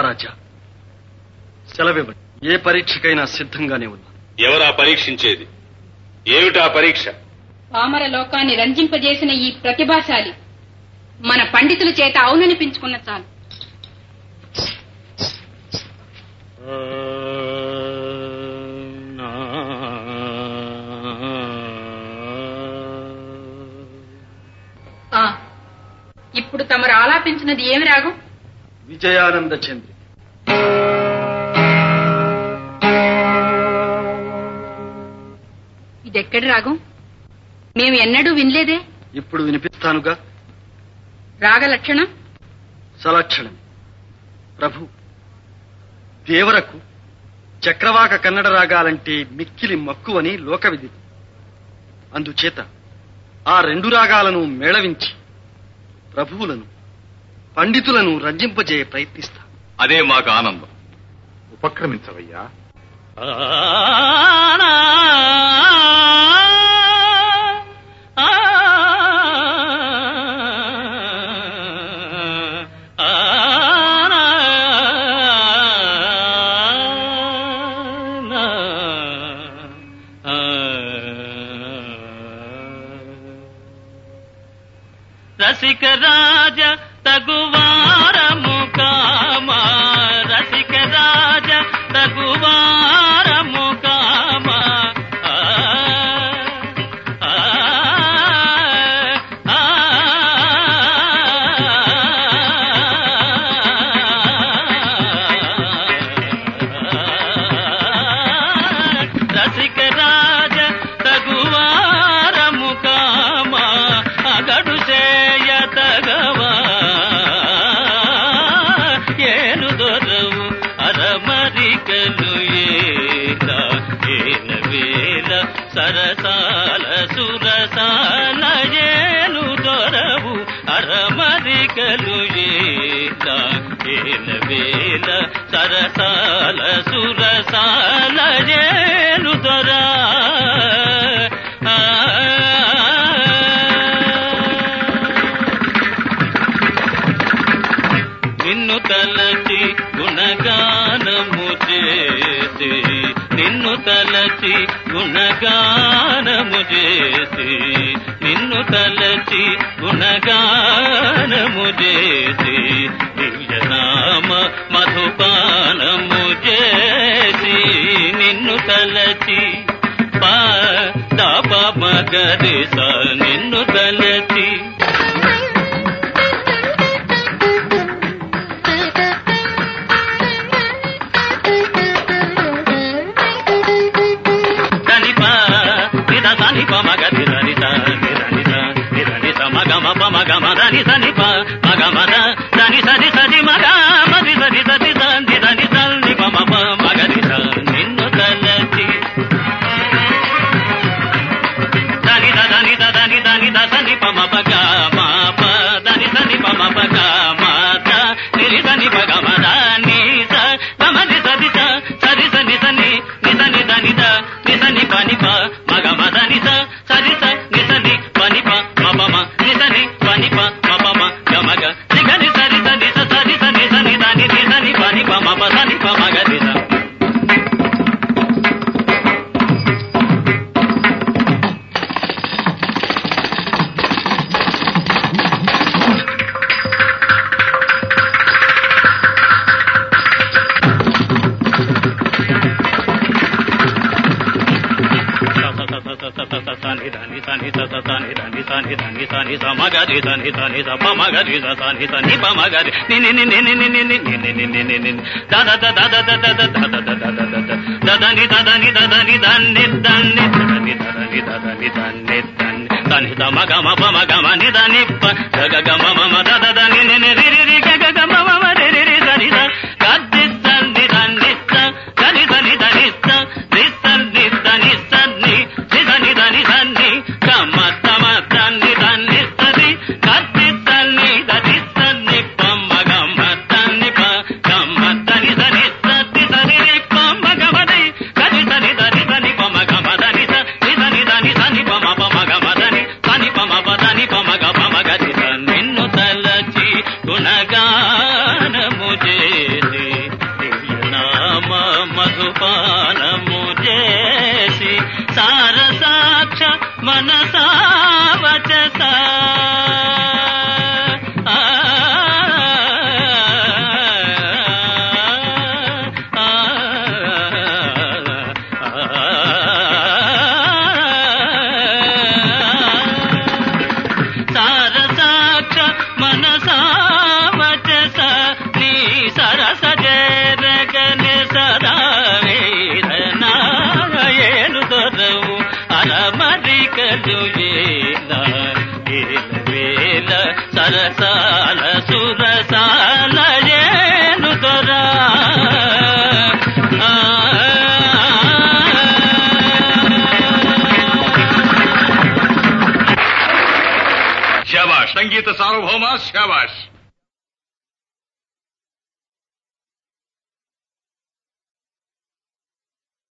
మహారాజా సెలవివ్వండి ఏ పరీక్షకైనా సిద్ధంగానే ఉన్నాను ఎవరా పరీక్షించేది ఏమిటా పరీక్ష పామర లోకాన్ని రంజింపజేసిన ఈ ప్రతిభాశాలి మన పండితుల చేత అవుననిపించుకున్న చాలు ఆ ఇప్పుడు తమరు ఆలాపించినది ఏమి రాగం విజయానంద చంద్రి ఇదెక్కడి రాగం మేము ఎన్నడూ వినలేదే ఇప్పుడు వినిపిస్తానుగా రాగ లక్షణం సలక్షణం ప్రభు దేవరకు చక్రవాక కన్నడ రాగాలంటే మిక్కిలి మక్కువని లోకవిధి అందుచేత ఆ రెండు రాగాలను మేళవించి ప్రభువులను పండితులను రంజింపజేయ ప్రయత్నిస్తా అదే మాకు ఆనందం ఉపక్రమించవయ్యా రసిక రాజ తగువారము కామా రసిక రాజ తగువారము కామా ఆ, ఆ, ఆ, రసిక రాజ తగువారము కామా అగడు చేయ తగవా ఏను దొరవు అరమరికలు ఏల ఏల వేల సరసాల సురసాల ఏను దొరవు అరమరికలు ఏల ఏల వేల సరసాల సురసాల ఏను దొరా ఆ నిన్ను తలచి గుణగానము చేసి నిన్ను తలచి గుణగానము చేసి నిన్ను తలచి గుణగానము చేసి దివ్యనామ మధుపానము చేసి నిన్ను తలచి పా దాప మగరిస నిన్ను తలచి ధనిప నిద సనిప మగ నిధనిత నిధనిత నిధనిత మగ మప మగ మద నిధనిప మగ మద ధని సరి సరి మగ మది సరి సరి సంధి ధని సల్ని పమ మగ నిధ నిన్ను తలచి ధని ధని ధని ధని ధని పమ పగ మా ప ధని ధని పమ పగ మా ద నిరి ధని పగ మద ని స పమ ని సరి స సరి స ని స ని ని స ని ద ని ద ని స ని ప ని ప మగ మద ని స సరి స ని స ని ప ని ప మ ప మ ని స ని ప ని ప మ ప మ గ మ గ ని గ ని సరి స ని స సరి స ని స ని ద ని ని స ని ప ని ప మ ప స ని ప మ గ ని స నిన్ను తలచి గుణగానము పానము చేసి సారసాక్ష మనసావచస ఆ, ఆ, సారసాక్ష మనసావచస నీ సరస జరగని సదా వేదనాయలు దొరవు అరమరికలు వేల సరసాల సురసాల ఏను దొరా శాబాష్ సంగీత సార్వభౌమ శాబాష్